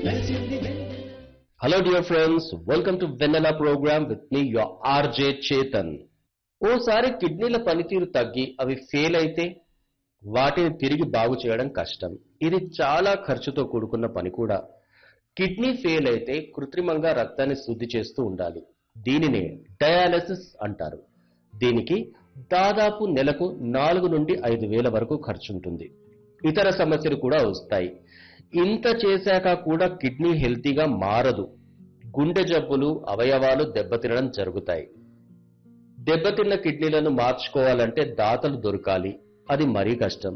Hello dear friends, welcome to Vanilla program with me your RJ Chetan. ఓసారి కిడ్నీల పనితీరు తగ్గి అవి ఫెయిల్ అయితే వాటిని తిరిగి బాగు చేయడం కష్టం ఇది చాలా ఖర్చుతో కూడుకున్న పని కూడా కిడ్నీ ఫెయిల్ అయితే కృత్రిమంగా రక్తాన్ని శుద్ధి చేస్తూ ఉండాలి దీనినే డయాలసిస్ అంటారు దీనికి దాదాపు నెలకు నాలుగు నుండి ఐదు వేల వరకు ఖర్చుంటుంది ఇతర సమస్యలు కూడా వస్తాయి ఇంత చేశాక కూడా కిడ్నీ హెల్తీగా మారదు గుండె జబ్బులు అవయవాలు దెబ్బతినడం జరుగుతాయి దెబ్బతిన్న కిడ్నీలను మార్చుకోవాలంటే దాతలు దొరకాలి అది మరీ కష్టం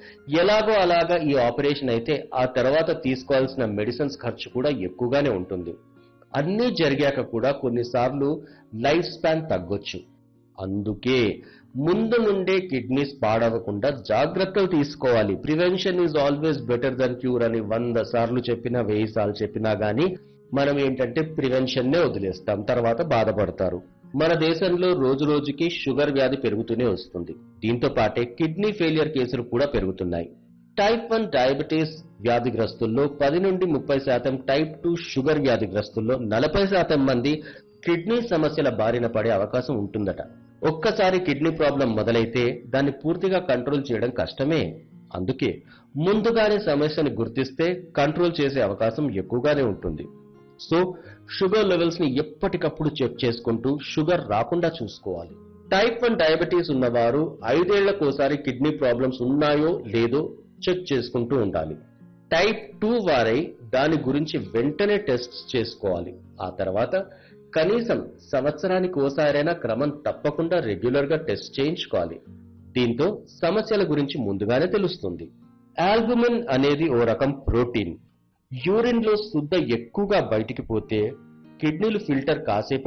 ఎలాగో అలాగా ఈ ఆపరేషన్ అయితే ఆ తర్వాత తీసుకోవాల్సిన మెడిసిన్స్ ఖర్చు కూడా ఎక్కువగానే ఉంటుంది అన్నీ జరిగాక కూడా కొన్నిసార్లు లైఫ్ స్పాన్ తగ్గొచ్చు అందుకే ముందు నుండే కిడ్నీస్ పాడవకుండా జాగ్రత్తలు తీసుకోవాలి prevention is always better than cure అని వంద సార్లు చెప్పినా వెయ్యి సార్లు చెప్పినా గానీ మనం ఏంటంటే ప్రివెన్షన్ నే వదిలేస్తాం తర్వాత బాధపడతారు మన దేశంలో రోజు రోజుకి షుగర్ వ్యాధి పెరుగుతూనే వస్తుంది దీంతో పాటే కిడ్నీ ఫెయిలియర్ కేసులు కూడా పెరుగుతున్నాయి టైప్ వన్ డయాబెటీస్ వ్యాధిగ్రస్తుల్లో పది నుండి ముప్పై శాతం టైప్ టూ షుగర్ వ్యాధిగ్రస్తుల్లో నలభై శాతం మంది కిడ్నీ సమస్యల బారిన పడే అవకాశం ఉంటుందట ఒక్కసారి కిడ్నీ ప్రాబ్లం మొదలైతే దాన్ని పూర్తిగా కంట్రోల్ చేయడం కష్టమే అందుకే ముందుగానే సమస్యని గుర్తిస్తే కంట్రోల్ చేసే అవకాశం ఎక్కువగానే ఉంటుంది సో షుగర్ లెవెల్స్ ని ఎప్పటికప్పుడు చెక్ చేసుకుంటూ షుగర్ రాకుండా చూసుకోవాలి టైప్ వన్ డయాబెటీస్ ఉన్నవారు ఐదేళ్లకోసారి కిడ్నీ ప్రాబ్లమ్స్ ఉన్నాయో లేదో చెక్ చేసుకుంటూ ఉండాలి టైప్ టూ వారై దాని గురించి వెంటనే టెస్ట్ చేసుకోవాలి ఆ తర్వాత కనీసం సంవత్సరానికి ఓసారైనా క్రమం తప్పకుండా రెగ్యులర్ గా టెస్ట్ చేయించుకోవాలి దీంతో సమస్యల గురించి ముందుగానే తెలుస్తుంది ఆల్బుమిన్ అనేది ఓ రకం ప్రోటీన్ యూరిన్ లో శుద్ధ ఎక్కువగా బయటికి పోతే కిడ్నీలు ఫిల్టర్ కాసేపు